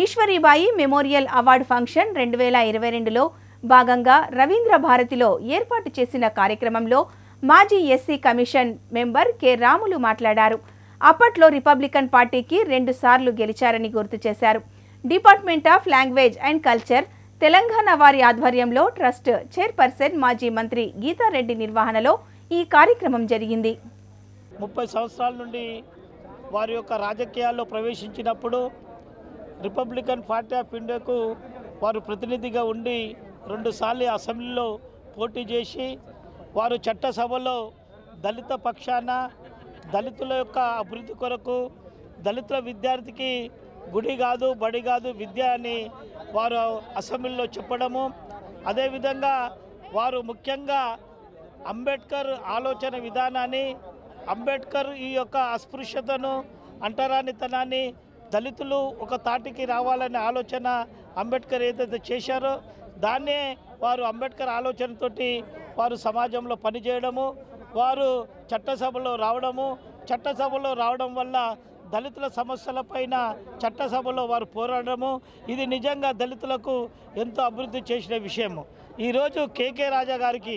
Eshwari Bai memorial award function రెండు వేల ఇరవై రెండులో భాగంగా రవీంద్ర భారతిలో ఏర్పాటు చేసిన కార్యక్రమంలో మాజీ SC commission member K Ramulu మాట్లాడారు అప్పట్లో రిపబ్లికన్ పార్టీకి రెండు సార్లు గెలిచారని గుర్తు చేశారు department of language and culture Telangana వారి ఆధ్వర్యంలో ట్రస్ట్ చైర్పర్సన్ మాజీ మంత్రి గీతారెడ్డి నిర్వహణలో ఈ కార్యక్రమం జరిగింది ముప్పై సంవత్సరాల నుండి వారి యొక్క రాజకీయాల్లో ప్రవేశించినప్పుడు రిపబ్లికన్ పార్టీ ఆఫ్ ఇండియాకు వారు ప్రతినిధిగా ఉండి రెండుసార్లు అసెంబ్లీలో పోటీ చేసి వారు చట్టసభలో దళిత పక్షాన దళితుల యొక్క అభివృద్ధి కొరకు దళితుల విద్యార్థికి గుడి కాదు బడి కాదు విద్య అని వారు అసెంబ్లీలో చెప్పడము అదేవిధంగా వారు ముఖ్యంగా అంబేద్కర్ ఆలోచన విధానాన్ని అంబేద్కర్ ఈ యొక్క అస్పృశ్యతను అంటరానితనాన్ని దళితులు ఒక తాటికి రావాలనే ఆలోచన అంబేద్కర్ ఏదైతే చేశారో దాన్నే వారు అంబేద్కర్ ఆలోచనతోటి వారు సమాజంలో పనిచేయడము వారు చట్టసభలో రావడము చట్టసభలో రావడం వల్ల దళితుల సమస్యలపైన చట్టసభలో వారు పోరాడము ఇది నిజంగా దళితులకు ఎంతో అభివృద్ధి చేసిన విషయము ఈరోజు కేకే రాజా గారికి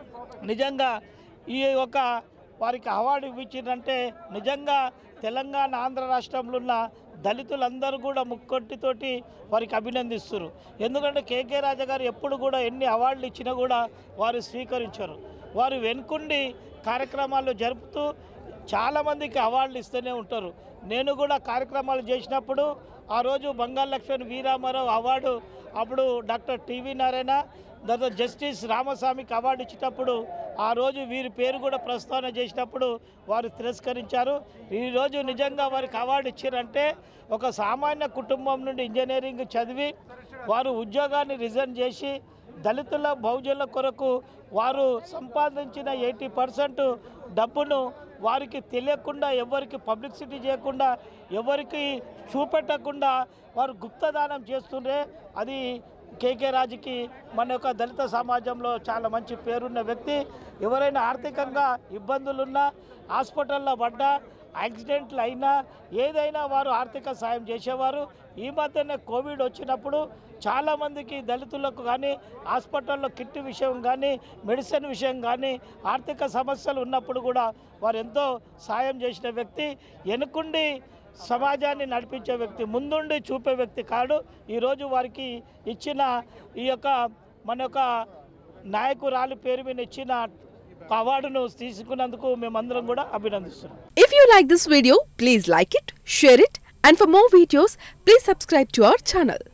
నిజంగా ఈ యొక్క వారికి అవార్డు ఇచ్చిందంటే నిజంగా తెలంగాణ ఆంధ్ర రాష్ట్రంలో ఉన్న దళితులందరూ కూడా ముక్కొట్టితోటి వారికి అభినందిస్తారు ఎందుకంటే కేకే రాజా గారు ఎప్పుడు కూడా ఎన్ని అవార్డులు ఇచ్చినా కూడా వారు స్వీకరించారు వారు వెనుకుండి కార్యక్రమాలు జరుపుతూ చాలామందికి అవార్డులు ఇస్తూనే ఉంటారు నేను కూడా కార్యక్రమాలు చేసినప్పుడు ఆ రోజు బంగాళ లక్ష్మణ్ వీరామారావు అవార్డు అప్పుడు డాక్టర్ టివి నారాయణ తర్వాత జస్టిస్ రామస్వామికి అవార్డు ఇచ్చేటప్పుడు ఆ రోజు వీరి పేరు కూడా ప్రస్తావన చేసినప్పుడు వారు తిరస్కరించారు ఈరోజు నిజంగా వారికి అవార్డు ఇచ్చారంటే ఒక సామాన్య కుటుంబం నుండి ఇంజనీరింగ్ చదివి వారు ఉద్యోగాన్ని రిజైన్ చేసి దళితుల బహుజనుల కొరకు వారు సంపాదించిన ఎయిటీ పర్సెంట్ డబ్బును వారికి తెలియకుండా ఎవరికి పబ్లిసిటీ చేయకుండా ఎవరికి చూపెట్టకుండా వారు గుప్తదానం చేస్తుండ్రే అది కేకే రాజుకి మన యొక్క దళిత సమాజంలో చాలా మంచి పేరున్న వ్యక్తి ఎవరైనా ఆర్థికంగా ఇబ్బందులున్నా హాస్పిటల్లో పడ్డా యాక్సిడెంట్లు అయినా ఏదైనా వారు ఆర్థిక సాయం చేసేవారు ఈ మధ్యనే కోవిడ్ వచ్చినప్పుడు చాలామందికి దళితులకు కానీ హాస్పిటల్లో కిట్ విషయం కానీ మెడిసిన్ విషయం కానీ ఆర్థిక సమస్యలు ఉన్నప్పుడు కూడా వారు ఎంతో సాయం చేసిన వ్యక్తి వెనుకుండి సమాజాన్ని నడిపించే వ్యక్తి ముందుండి చూపే వ్యక్తి కాడు ఈరోజు వారికి ఇచ్చిన ఈ యొక్క మన యొక్క నాయకురాలి పేరు మీద ఇచ్చిన అవార్డును తీసుకున్నందుకు మేమందరం కూడా అభినందిస్తున్నాం If you like this video, please like it, share it, and for more videos, please subscribe to our channel.